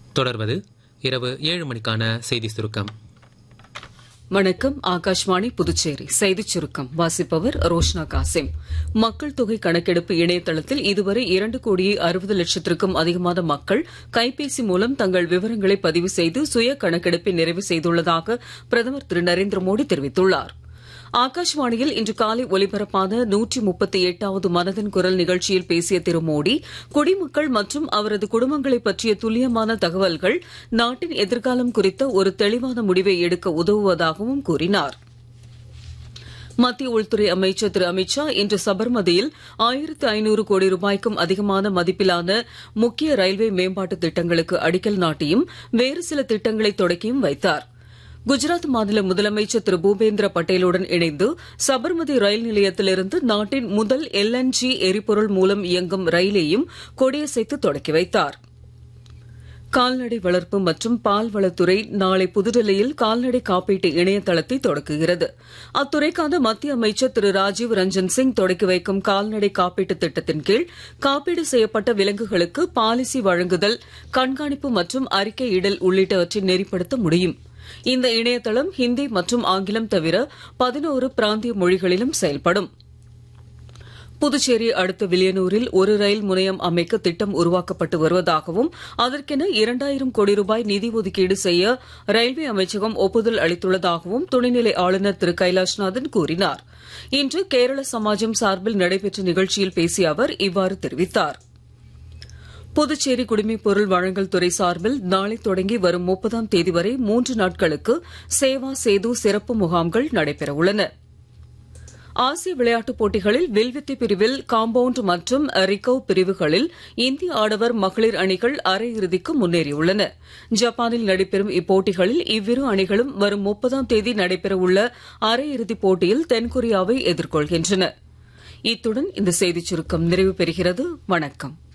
தொடர்வது இரவு ஏழு மணிக்கான செய்தி சுருக்கம் வணக்கம் ஆகாஷ்வாணி புதுச்சேரி செய்திச் சுருக்கம் வாசிப்பவர் ரோஷ்னா காசிம் மக்கள் தொகை கணக்கெடுப்பு இணையதளத்தில் இதுவரை இரண்டு கோடியே அறுபது லட்சத்திற்கும் அதிகமான மக்கள் கைபேசி மூலம் தங்கள் விவரங்களை பதிவு செய்து சுய கணக்கெடுப்பை நிறைவு செய்துள்ளதாக பிரதமர் திரு நரேந்திர மோடி தெரிவித்துள்ளார் ஆகாஷ்வாணியில் இன்று காலை ஒலிபரப்பான நூற்றி முப்பத்தி எட்டாவது மனதின் குரல் நிகழ்ச்சியில் பேசிய திரு மோடி குடிமக்கள் மற்றும் அவரது குடும்பங்களை பற்றிய துல்லியமான தகவல்கள் நாட்டின் எதிர்காலம் குறித்த ஒரு தெளிவான முடிவை எடுக்க உதவுவதாகவும் கூறினார் மத்திய உள்துறை அமைச்சர் திரு அமித்ஷா இன்று சபர்மதியில் ஆயிரத்து ஐநூறு கோடி ரூபாய்க்கும் அதிகமான மதிப்பிலான முக்கிய ரயில்வே மேம்பாட்டு திட்டங்களுக்கு அடிக்கல் நாட்டியும் வேறு சில திட்டங்களை தொடக்கியும் வைத்தார் குஜராத் மாநில முதலமைச்சர் திரு பூபேந்திர பட்டேலுடன் இணைந்து சபர்மதி ரயில் நிலையத்திலிருந்து நாட்டின் முதல் எல்என்ஜி எரிபொருள் மூலம் இயங்கும் ரயிலையும் கொடியசைத்து தொடக்கி வைத்தார் கால்நடை வளர்ப்பு மற்றும் பால்வளத்துறை நாளை புதுடெல்லியில் கால்நடை காப்பீட்டு இணையதளத்தை தொடக்குகிறது அத்துறைக்கான மத்திய அமைச்சர் திரு ராஜீவ் ரஞ்சன் சிங் தொடக்கி வைக்கும் கால்நடை காப்பீட்டு திட்டத்தின் கீழ் காப்பீடு செய்யப்பட்ட விலங்குகளுக்கு பாலிசி வழங்குதல் கண்காணிப்பு மற்றும் அறிக்கையிடல் உள்ளிட்டவற்றை நெறிப்படுத்த முடியும் இந்த இணையதளம் ஹிந்தி மற்றும் ஆங்கிலம் தவிர பதினோரு பிராந்திய மொழிகளிலும் செயல்படும் புதுச்சேரி அடுத்த வில்லியனூரில் ஒரு ரயில் முனையம் அமைக்க திட்டம் உருவாக்கப்பட்டு வருவதாகவும் அதற்கென இரண்டாயிரம் கோடி ரூபாய் நிதி ஒதுக்கீடு செய்ய ரயில்வே அமைச்சகம் ஒப்புதல் அளித்துள்ளதாகவும் துணைநிலை ஆளுநர் திரு கைலாஷ்நாதன் கூறினார் இன்று கேரள சமாஜம் சார்பில் நடைபெற்ற நிகழ்ச்சியில் பேசிய அவர் இவ்வாறு தெரிவித்தார் புதுச்சேரி குடிமைப் பொருள் வழங்கல் துறை சார்பில் நாளை தொடங்கி வரும் முப்பதாம் தேதி வரை மூன்று நாட்களுக்கு சேவா சேது சிறப்பு முகாம்கள் நடைபெற உள்ளன ஆசிய விளையாட்டுப் போட்டிகளில் வில்வித்தை பிரிவில் காம்பவுண்ட் மற்றும் ரிகவ் பிரிவுகளில் இந்திய ஆடவர் மகளிர் அணிகள் அரையிறுதிக்கு முன்னேறியுள்ளன ஜப்பானில் நடைபெறும் இப்போட்டிகளில் இவ்விரு அணிகளும் வரும் முப்பதாம் தேதி நடைபெறவுள்ள அரையிறுதிப் போட்டியில் தென்கொரியாவை எதிர்கொள்கின்றன இத்துடன் இந்த செய்திச் சுருக்கம் நிறைவு பெறுகிறது வணக்கம்